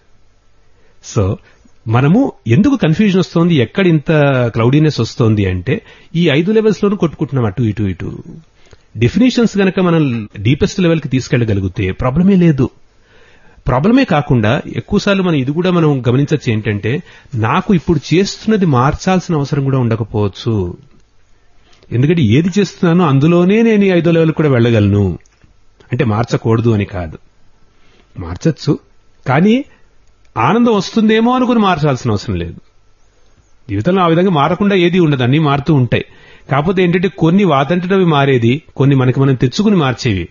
so మనము ఎందుకు కన్ఫ్యూజన్ వస్తోంది ఎక్కడ ఇంత క్లౌడీనెస్ వస్తోంది అంటే ఈ ఐదు లెవెల్స్ లోనూ కొట్టుకుంటున్నాం అటు ఇటు ఇటు డెఫినేషన్స్ గనక మనం డీపెస్ట్ లెవెల్ కి తీసుకెళ్లగలిగితే ప్రాబ్లమే లేదు ప్రాబ్లమే కాకుండా ఎక్కువసార్లు మనం ఇది కూడా మనం గమనించవచ్చు ఏంటంటే నాకు ఇప్పుడు చేస్తున్నది మార్చాల్సిన అవసరం కూడా ఉండకపోవచ్చు ఎందుకంటే ఏది చేస్తున్నానో అందులోనే నేను ఈ ఐదో లెవెల్ కూడా వెళ్ళగలను అంటే మార్చకూడదు అని కాదు మార్చచ్చు కానీ ఆనందం వస్తుందేమో అనుకుని మార్చాల్సిన అవసరం లేదు జీవితంలో ఆ విధంగా మారకుండా ఏది ఉండదు అన్ని మారుతూ ఉంటాయి కాకపోతే ఏంటంటే కొన్ని వాతంటవి మారేది కొన్ని మనకి మనం తెచ్చుకుని మార్చేవి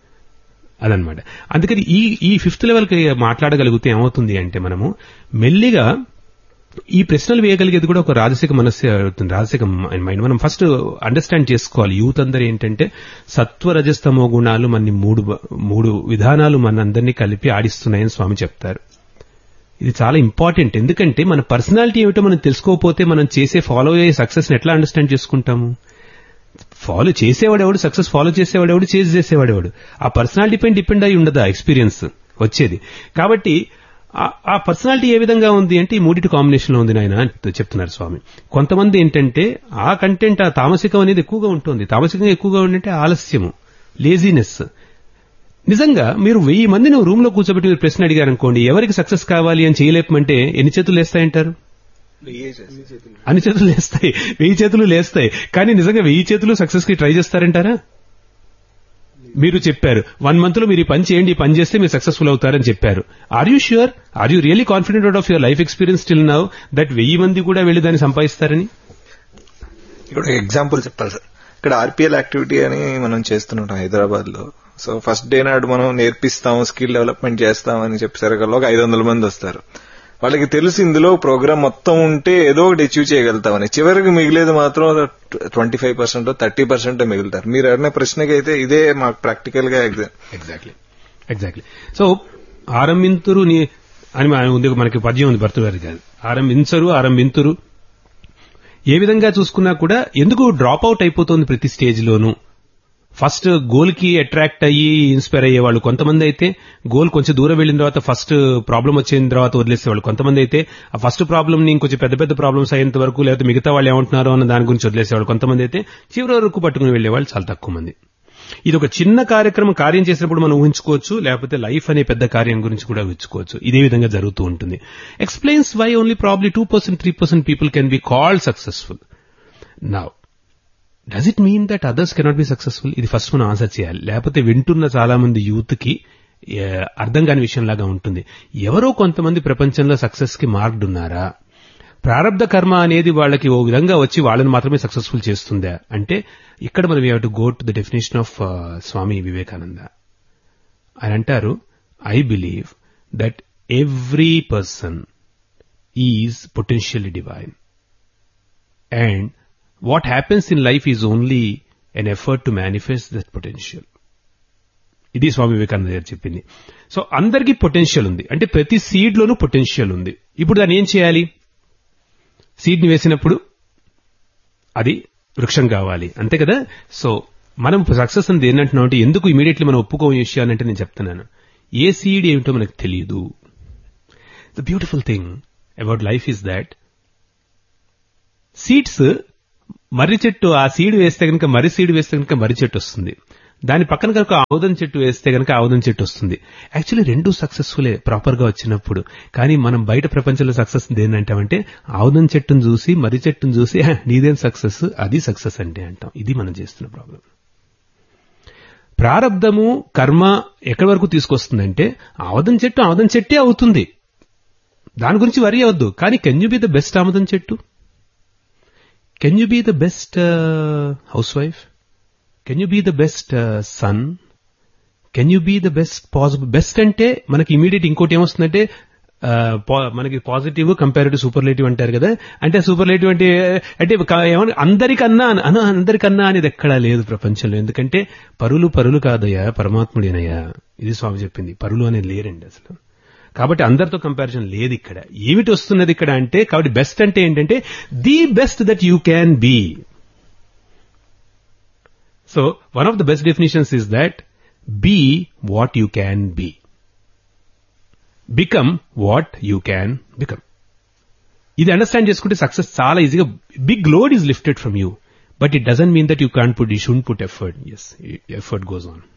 అదనమాట అందుకని ఈ ఈ ఫిఫ్త్ లెవెల్కి మాట్లాడగలిగితే ఏమవుతుంది అంటే మనము మెల్లిగా ఈ ప్రశ్నలు వేయగలిగేది కూడా ఒక రాజసిక మనస్సు అవుతుంది రాజసిక మైండ్ మనం ఫస్ట్ అండర్స్టాండ్ చేసుకోవాలి యూత్ అందరూ ఏంటంటే సత్వ రజస్తమో గుణాలు మన మూడు బ- మూడు విధానాలు మన అందరినీ కలిపి ఆడిస్తున్నాయని స్వామి చెప్తారు ఇది చాలా ఇంపార్టెంట్ ఎందుకంటే మన పర్సనాలిటీ ఏమిటో మనం తెలుసుకోకపోతే మనం చేసే ఫాలో అయ్యే సక్సెస్ ఎట్లా అండర్స్టాండ్ చేసుకుంటాము ఫాలో చేసేవాడెవడు సక్సెస్ ఫాలో చేసేవాడెవడు చేసి చేసేవాడెవడు ఆ పర్సనాలిటీ పైన డిపెండ్ అయి ఉండదు ఆ ఎక్స్పీరియన్స్ వచ్చేది కాబట్టి ఆ- ఆ పర్సనాలిటీ ఏ విధంగా ఉంది అంటే ఈ మూడిటి కాంబినేషన్ లో ఉంది నాయన అని చెప్తున్నారు స్వామి కొంతమంది ఏంటంటే ఆ కంటెంట్ ఆ తామసికం అనేది ఎక్కువగా ఉంటుంది తామసికంగా ఎక్కువగా ఉందంటే ఆలస్యము లేజినెస్ నిజంగా మీరు వెయ్యి మంది నువ్వు రూమ్ లో కూర్చోబెట్టి మీరు ప్రశ్న అడిగారనుకోండి ఎవరికి సక్సెస్ కావాలి అని చేయలేపమంటే ఎన్ని చేతులు లేస్తాయంటారు అన్ని చేతులు లేస్తాయి వెయ్యి చేతులు లేస్తాయి కానీ నిజంగా వెయ్యి చేతులు సక్సెస్ కి ట్రై చేస్తారంటారా మీరు చెప్పారు వన్ మంత్ లో మీరు ఈ పని చేయండి ఈ పని చేస్తే మీరు సక్సెస్ఫుల్ అవుతారని చెప్పారు are you sure are you really confident out of your life experience still now that వెయ్యి మంది కూడా వెళ్లి దాన్ని సంపాదిస్తారని ఇక్కడ ఒక ఎగ్జాంపుల్ చెప్పాలి సార్ ఇక్కడ ఆర్పిఎల్ యాక్టివిటీ అని మనం చేస్తుంటాం హైదరాబాద్ లో సో ఫస్ట్ డే నాడు మనం నేర్పిస్తాం స్కిల్ డెవలప్మెంట్ చేస్తాం అని చెప్పేసరికి ఒక ఐదు వందల మంది వస్తారు వాళ్ళకి తెలుసు ఇందులో ప్రోగ్రామ్ మొత్తం ఉంటే ఏదో ఒకటి అచీవ్ చేయగలుగుతామని చివరికి మిగిలేదు మాత్రం twenty five percent thirty percent మిగులుతారు మీరు అడిగిన ప్రశ్నకి అయితే ఇదే మాకు ప్రాక్టికల్ గా ఎగ్జామ్ ఎగ్జాక్ట్లీ ఎగ్జాక్ట్లీ సో ఆరంభింతురు నీ అని మన- ఉంది మనకి పద్యం ఉంది భర్తగారి కాదు ఆరంభించరు ఆరంభింతురు ఏ విధంగా చూసుకున్నా కూడా ఎందుకు డ్రాప్ అవుట్ అయిపోతుంది ప్రతి స్టేజ్ లోనూ ఫస్ట్ గోల్ కి అట్రాక్ట్ అయ్యి ఇన్స్పైర్ అయ్యే వాళ్ళు కొంతమంది అయితే గోల్ కొంచెం దూరం వెళ్ళిన తర్వాత ఫస్ట్ ప్రాబ్లం వచ్చిన తర్వాత వదిలేసేవాళ్ళు కొంతమంది అయితే ఆ ఫస్ట్ ప్రాబ్లం ని ఇంకొంచెం పెద్ద పెద్ద ప్రాబ్లమ్స్ అయ్యేంత వరకు లేకపోతే మిగతా వాళ్ళు ఏమంటున్నారో అన్న దాని గురించి వదిలేసేవాళ్ళు కొంతమంది అయితే చివరి వరకు పట్టుకుని వెళ్లేవాళ్ళు చాలా తక్కువ మంది ఇది ఒక చిన్న కార్యక్రమం కార్యం చేసినప్పుడు మనం ఊహించుకోవచ్చు లేకపోతే లైఫ్ అనే పెద్ద కార్యం గురించి కూడా ఊహించుకోవచ్చు ఇదే విధంగా జరుగుతూ ఉంటుంది explains why only probably two percent three percent people can be called successful now does it mean that others cannot be successful ఇది ఫస్ట్ మనం ఆన్సర్ చేయాలి లేకపోతే వింటున్న చాలా మంది యూత్ కి ఏ, అర్థం కాని విషయంలాగా ఉంటుంది ఎవరో కొంతమంది ప్రపంచంలో సక్సెస్ కి మార్క్డ్ ఉన్నారా ప్రారంధ కర్మ అనేది వాళ్ళకి ఓ విధంగా వచ్చి వాళ్ళని మాత్రమే సక్సెస్ఫుల్ చేస్తుందా అంటే ఇక్కడ మనం you to go to the definition of Swami Vivekananda ఆయన అంటారు I believe that every person is potentially divine and what happens in life is only an effort to manifest that potential ఇది స్వామి వివేకానంద గారు చెప్పింది సో అందరికీ పొటెన్షియల్ ఉంది అంటే ప్రతి సీడ్ లోనూ పొటెన్షియల్ ఉంది ఇప్పుడు దాన్ని ఏం చేయాలి సీడ్ ని వేసినప్పుడు అది వృక్షం కావాలి అంతే కదా సో మనం సక్సెస్ అని ఏంటంటున్నాం అంటే ఎందుకు ఇమీడియట్లీ మనం ఒప్పుకో విషయాలంటే నేను చెప్తున్నాను ఏ సీడ్ ఏమిటో మనకు తెలియదు the beautiful thing about life is that seeds మర్రి చెట్టు ఆ సీడ్ వేస్తే కనుక మర్రి సీడ్ వేస్తే కనుక మర్రి చెట్టు వస్తుంది దాని పక్కన కనుక ఆవుదం చెట్టు వేస్తే కనుక ఆవుదం చెట్టు వస్తుంది యాక్చువల్లీ రెండు సక్సెస్ఫుల్లే ప్రాపర్ గా వచ్చినప్పుడు కానీ మనం బయట ప్రపంచంలో సక్సెస్ ఏంటంటామంటే ఆవుదం చెట్టును చూసి మర్రి చెట్టును చూసి "హ, నీదేం సక్సెస్ అది సక్సెస్ అంటే అంటాం ఇది మనం చేస్తున్న ప్రాబ్లం ప్రారంధము కర్మ ఎక్కడి వరకు తీసుకొస్తుందంటే ఆవదం చెట్టు ఆవదం చెట్టే అవుతుంది దాని గురించి వరి అవద్దు కానీ can you be the best ఆమదం చెట్టు can you be the best housewife can you be the best son can you be the best possible best అంటే మనకి ఇమీడియట్ ఇంకోటి ఏమొస్తుందంటే ఆ, పా- మనకి పాజిటివ్ కంపారిటివ్ సూపర్లేటివ్ అంటారు కదా అంటే సూపర్లేటివ్ అంటే అంటే క- ఏమన్నా అందరికన్నా అన అన- అందరికన్నా అనేది ఎక్కడా లేదు ప్రపంచంలో ఎందుకంటే పరులు పరులు కాదయ్యా పరమాత్ముడేనయ్యా ఇది స్వామి చెప్పింది పరులు అనేది లేరండి అసలు కాబట్టి అందరితో కంపారిజన్ లేదు ఇక్కడ ఏమిటి వస్తున్నది ఇక్కడ అంటే కాబట్టి బెస్ట్ అంటే ఏంటంటే the best that you can be so one of the best definitions is that be what you can be become what you can become ఇది అండర్స్టాండ్ చేసుకుంటే సక్సెస్ చాలా ఈజీగా big load is lifted from you but it doesn't mean that you can put you should put effort as effort goes on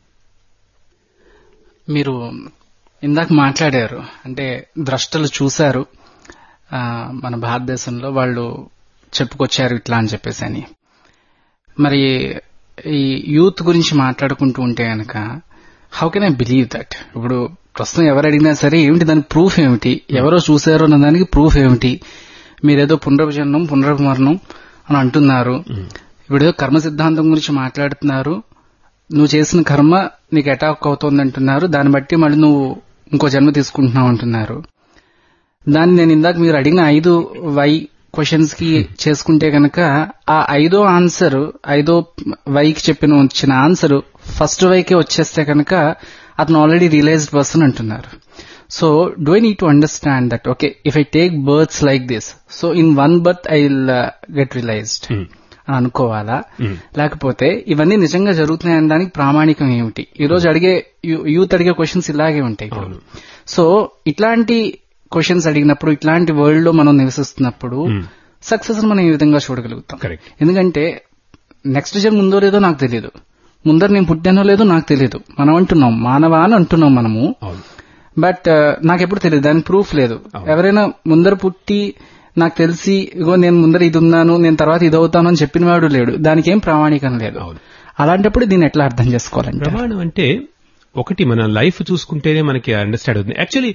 మీరు ఇందాక మాట్లాడారు అంటే ద్రష్టలు చూశారు ఆ, మన భారతదేశంలో వాళ్ళు చెప్పుకొచ్చారు ఇట్లా అని చెప్పేసి అని మరి ఈ యూత్ గురించి మాట్లాడుకుంటూ ఉంటే గనక how can I believe that ఇప్పుడు ప్రస్తుతం ఎవరు అడిగినా సరే ఏమిటి దానికి ప్రూఫ్ ఏమిటి ఎవరో చూశారో అన్న దానికి ప్రూఫ్ ఏమిటి మీరేదో పునర్జన్మం పునర్మరణం అని అంటున్నారు ఇప్పుడు ఏదో కర్మ సిద్ధాంతం గురించి మాట్లాడుతున్నారు నువ్వు చేసిన కర్మ నీకు అటాక్ అవుతోంది అంటున్నారు దాన్ని బట్టి మళ్ళీ నువ్వు ఇంకో జన్మ తీసుకుంటున్నావు అంటున్నారు దాన్ని నేను ఇందాక మీరు అడిగిన ఐదు వై క్వశ్చన్స్ కి చేసుకుంటే గనక ఆ ఐదో ఆన్సర్ ఐదో వైకి చెప్పిన వచ్చిన ఆన్సర్ ఫస్ట్ వైకే వచ్చేస్తే కనుక అతను ఆల్రెడీ రియలైజ్డ్ పర్సన్ అంటున్నారు so do I need to understand that okay if I take births like this so in one birth I will get realised అని అనుకోవాలా లేకపోతే ఇవన్నీ నిజంగా జరుగుతున్నాయి అనడానికి ప్రామాణికం ఏమిటి ఈ రోజు అడిగే యూ- యూత్ అడిగే క్వశ్చన్స్ ఇలాగే ఉంటాయి ఇప్పుడు. సో ఇట్లాంటి క్వశ్చన్స్ అడిగినప్పుడు ఇట్లాంటి వరల్డ్ లో మనం నివసిస్తున్నప్పుడు సక్సెస్ మనం ఈ విధంగా చూడగలుగుతాం Correct. ఎందుకంటే నెక్స్ట్ జన్ ముందో లేదో నాకు తెలియదు ముందర నేను పుట్టానో లేదో నాకు తెలియదు మనం అంటున్నాం మానవ అని అంటున్నాం మనము అవును బట్ నాకెప్పుడు తెలియదు దానికి ప్రూఫ్ లేదు ఎవరైనా ముందర పుట్టి నాకు తెలిసి ఇగో నేను ముందర ఇది ఉన్నాను నేను తర్వాత ఇది అవుతాను అని చెప్పిన వాడు లేడు దానికి ఏం ప్రామాణికం లేదు అవును. అలాంటప్పుడు దీన్ని ఎట్లా అర్థం చేసుకోవాలంటే ప్రమాణం అంటే ఒకటి మన లైఫ్ చూసుకుంటేనే మనకి అండర్స్టాండ్ అవుతుంది యాక్చువల్లీ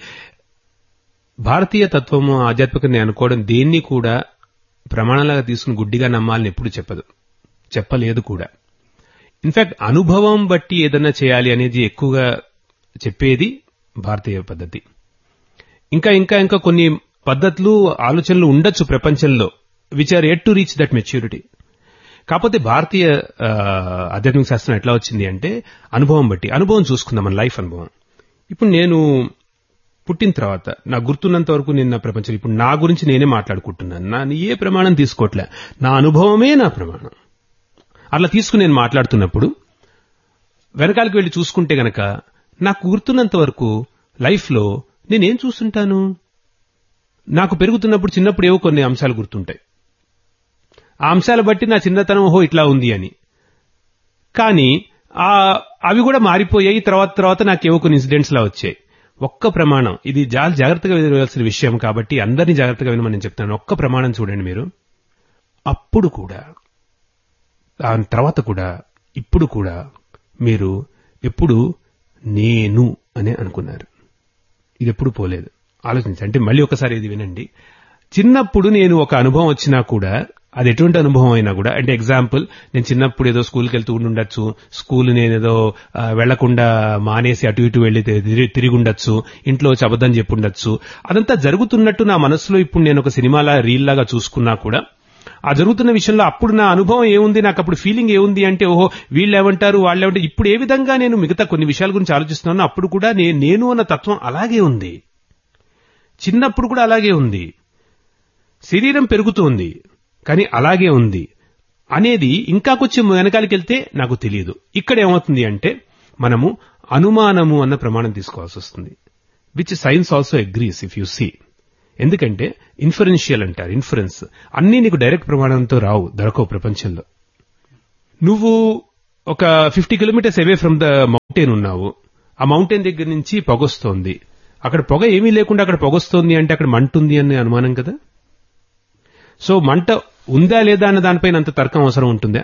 భారతీయ తత్వము ఆధ్యాత్మికత అనుకోవడం దేన్ని కూడా ప్రమాణాలుగా తీసుకుని గుడ్డిగా నమ్మాలని ఎప్పుడు చెప్పదు చెప్పలేదు కూడా ఇన్ఫాక్ట్ అనుభవం బట్టి ఏదన్నా చేయాలి అనేది ఎక్కువగా చెప్పేది భారతీయ పద్ధతి ఇంకా ఇంకా ఇంకా కొన్ని పద్ధతులు ఆలోచనలు ఉండొచ్చు ప్రపంచంలో which are at to reach that maturity కాకపోతే భారతీయ ఆ, ఆధ్యాత్మిక శాస్త్రం ఎట్లా వచ్చింది అంటే అనుభవం బట్టి అనుభవం చూసుకుందాం మన లైఫ్ అనుభవం ఇప్పుడు నేను పుట్టిన తర్వాత నాకు గుర్తున్నంత వరకు నేను నా ప్రపంచం ఇప్పుడు నా గురించి నేనే మాట్లాడుకుంటున్నాను నా ఏ ప్రమాణం తీసుకోవట్లే నా అనుభవమే నా ప్రమాణం అట్లా తీసుకుని నేను మాట్లాడుతున్నప్పుడు వెనకాలకి వెళ్లి చూసుకుంటే గనక నాకు గుర్తున్నంత వరకు లైఫ్లో నేనేం చూస్తుంటాను నాకు పెరుగుతున్నప్పుడు చిన్నప్పుడు ఏవో కొన్ని అంశాలు గుర్తుంటాయి ఆ అంశాలు బట్టి నా చిన్నతనం ఓహో ఇట్లా ఉంది అని కానీ ఆ అవి కూడా మారిపోయాయి తర్వాత తర్వాత నాకేవో కొన్ని ఇన్సిడెంట్స్ లా వచ్చాయి ఒక్క ప్రమాణం ఇది చాలా జాగ్రత్తగా వినవలసిన విషయం కాబట్టి అందరినీ జాగ్రత్తగా వినమని నేను చెప్తాను ఒక్క ప్రమాణం చూడండి మీరు అప్పుడు కూడా దాని తర్వాత కూడా ఇప్పుడు కూడా మీరు ఎప్పుడు నేను అనే అనుకున్నారు ఇది ఎప్పుడు పోలేదు ఆలోచించండి అంటే మళ్ళీ ఒకసారి ఇది వినండి చిన్నప్పుడు నేను ఒక అనుభవం వచ్చినా కూడా అది ఎటువంటి అనుభవం అయినా కూడా అంటే ఎగ్జాంపుల్ నేను చిన్నప్పుడు ఏదో స్కూల్కి వెళ్తూ ఉండొచ్చు స్కూల్ నేనేదో ఆ, వెళ్లకుండా మానేసి అటు ఇటు వెళ్లి తిరి- తిరిగి ఉండొచ్చు ఇంట్లో వచ్చి అబద్ధం చెప్పి ఉండొచ్చు అదంతా జరుగుతున్నట్టు నా మనసులో ఇప్పుడు నేను ఒక సినిమాలా రీల్ లాగా చూసుకున్నా కూడా ఆ జరుగుతున్న విషయంలో అప్పుడు నా అనుభవం ఏముంది నాకు అప్పుడు ఫీలింగ్ ఏముంది అంటే ఓహో వీళ్ళు ఏమంటారు వాళ్ళు ఏమంటారు ఇప్పుడు ఏ విధంగా నేను మిగతా కొన్ని విషయాల గురించి ఆలోచిస్తున్నాను అప్పుడు కూడా నే- నేను అన్న తత్వం అలాగే ఉంది చిన్నప్పుడు కూడా అలాగే ఉంది శరీరం పెరుగుతోంది కానీ అలాగే ఉంది అనేది ఇంకా కొంచెం వెనకాలకి వెళ్తే నాకు తెలియదు ఇక్కడ ఏమవుతుంది అంటే మనము అనుమానము అన్న ప్రమాణం తీసుకోవాల్సి వస్తుంది which science also agrees if you see ఎందుకంటే ఇన్ఫరెన్షియల్ అంటారు ఇన్ఫరెన్స్ అన్నీ నీకు డైరెక్ట్ ప్రమాణంతో రావు దొరకవు ప్రపంచంలో నువ్వు ఒక fifty kilometres away from the mountain ఉన్నావు ఆ మౌంటైన్ దగ్గర నుంచి పొగొస్తోంది అక్కడ పొగ ఏమీ లేకుండా అక్కడ పొగొస్తోంది అంటే అక్కడ మంట ఉంది అనే అనుమానం కదా సో మంట ఉందా లేదా అన్న దానిపైన అంత తర్కం అవసరం ఉంటుందా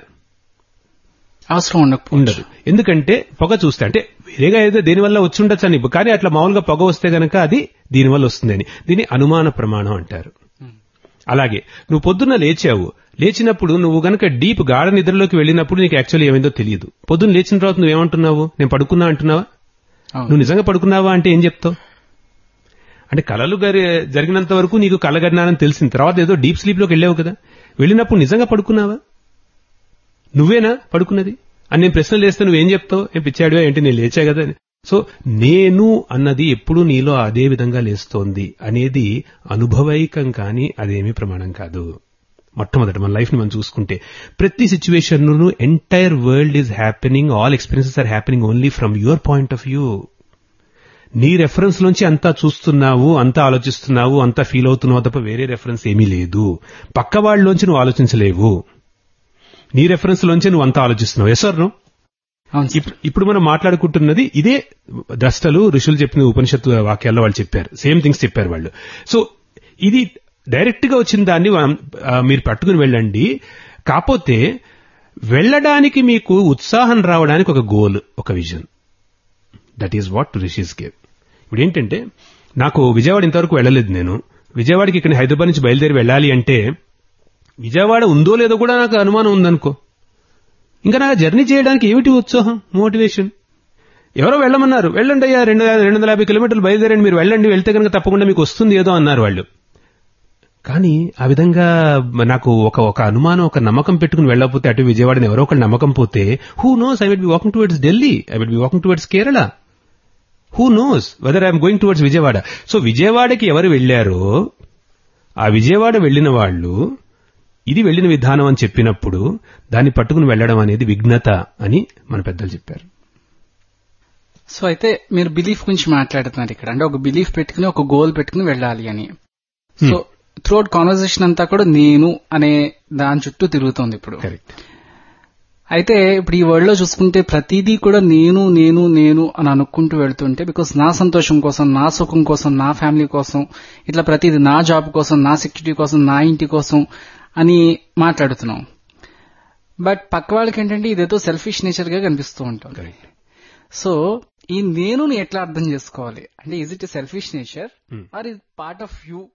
అవసరం ఉండకపోవచ్చు ఉండదు ఎందుకంటే పొగ చూస్తే అంటే వేరేగా ఏదో దేనివల్ల వచ్చి ఉండొచ్చు అని కానీ అట్లా మామూలుగా పొగ వస్తే గనక అది దీనివల్ల వస్తుందని దీన్ని అనుమాన ప్రమాణం అంటారు అలాగే నువ్వు పొద్దున్న లేచావు లేచినప్పుడు నువ్వు గనక డీప్ గాఢ నిద్రలోకి వెళ్ళినప్పుడు నీకు యాక్చువల్లీ ఏమైందో తెలియదు పొద్దున్న లేచిన తర్వాత నువ్వేమంటున్నావు నేను పడుకున్నా అంటున్నావా అవును. నువ్వు నిజంగా పడుకున్నావా అంటే ఏం చెప్తావు అంటే కలలు గరి జరిగినంత వరకు నీకు కలగన్నానని తెలిసిన తర్వాత ఏదో డీప్ స్లీప్ లోకి వెళ్ళావు కదా వెళ్ళినప్పుడు నిజంగా పడుకున్నావా నువ్వేనా పడుకున్నది అని నేను ప్రశ్నలు వేస్తే నువ్వేం చెప్తావు ఏం పిచ్చాడివా ఏంటి నేను లేచా కదా అని. సో నేను అన్నది ఎప్పుడు నీలో అదే విధంగా లేస్తోంది అనేది అనుభవైకం కానీ అదేమీ ప్రమాణం కాదు మొట్టమొదటి మన లైఫ్ ని మనం చూసుకుంటే ప్రతి situation entire world is happening all experiences are happening only from your point of view నీ రెఫరెన్స్ నుంచి అంతా చూస్తున్నావు అంతా ఆలోచిస్తున్నావు అంతా ఫీల్ అవుతున్నావు తప్ప వేరే రెఫరెన్స్ ఏమీ లేదు పక్క వాళ్ళలోంచి నువ్వు ఆలోచించలేవు నీ రెఫరెన్స్ లోంచి నువ్వు అంతా ఆలోచిస్తున్నావు ఎస్ నో అవును సార్. ఇప్పుడు ఇప్పుడు మనం మాట్లాడుకుంటున్నది ఇదే ద్రష్టలు ఋషులు చెప్పిన ఉపనిషత్తు వాక్యాల్లో వాళ్ళు చెప్పారు సేమ్ థింగ్స్ చెప్పారు వాళ్ళు సో ఇది డైరెక్ట్ గా వచ్చిన దాన్ని మనం- ఆ, మీరు పట్టుకుని వెళ్ళండి కాకపోతే వెళ్ళడానికి మీకు ఉత్సాహం రావడానికి ఒక గోల్ ఒక vision that is what rishis gave ఇప్పుడు ఏంటంటే నాకు విజయవాడ ఇంతవరకు వెళ్ళలేదు నేను విజయవాడకి ఇక్కడ హైదరాబాద్ నుంచి బయలుదేరి వెళ్ళాలి అంటే విజయవాడ ఉందో లేదో కూడా నాకు అనుమానం ఉందనుకో ఇంకా నాకు జర్నీ చేయడానికి ఏమిటి ఉత్సాహం మోటివేషన్ ఎవరో వెళ్ళమన్నారు వెళ్ళండి అయ్యా రెండు రెండు వందల యాభై కిలోమీటర్లు బయలుదేరండి మీరు వెళ్ళండి వెళ్తే కనుక తప్పకుండా మీకు వస్తుంది ఏదో అన్నారు వాళ్ళు కానీ ఆ విధంగా నాకు ఒక ఒక అనుమానం ఒక నమ్మకం పెట్టుకుని వెళ్ళకపోతే అటు విజయవాడని ఎవరో ఒకళ్ళు నమ్మకం పోతే who knows I will be walking towards Delhi I will be walking towards Kerala who knows whether I'm going towards Vijayawada so విజయవాడకి ఎవరు వెళ్ళారో ఆ విజయవాడ వెళ్ళిన వాళ్ళు ఇది వెళ్ళిన విధానం అని చెప్పినప్పుడు దాన్ని పట్టుకుని వెళ్ళడం అనేది విఘ్నత అని మన పెద్దలు చెప్పారు సో అయితే మీరు బిలీఫ్ గురించి మాట్లాడుతున్నారు ఇక్కడ అంటే ఒక బిలీఫ్ పెట్టుకుని ఒక గోల్ పెట్టుకుని వెళ్ళాలి అని సో త్రూఅవుట్ కాన్వర్సేషన్ అంతా కూడా నేను అనే దాని చుట్టూ తిరుగుతోంది ఇప్పుడు కరెక్ట్ అయితే ఇప్పుడు ఈ వరల్డ్ లో చూసుకుంటే ప్రతిదీ కూడా నేను నేను నేను అని అనుకుంటూ వెళ్తుంటే బికాస్ నా సంతోషం కోసం నా సుఖం కోసం నా ఫ్యామిలీ కోసం ఇట్లా ప్రతిదీ నా జాబ్ కోసం నా సెక్యూరిటీ కోసం నా ఇంటి కోసం అని మాట్లాడుతున్నాం బట్ పక్క వాళ్ళకి ఏంటంటే ఇదేదో సెల్ఫిష్ నేచర్ గా కనిపిస్తూ ఉంటుంది కరెక్ట్ సో ఈ నేను ఎట్లా అర్థం చేసుకోవాలి అంటే is it selfish nature or is part of you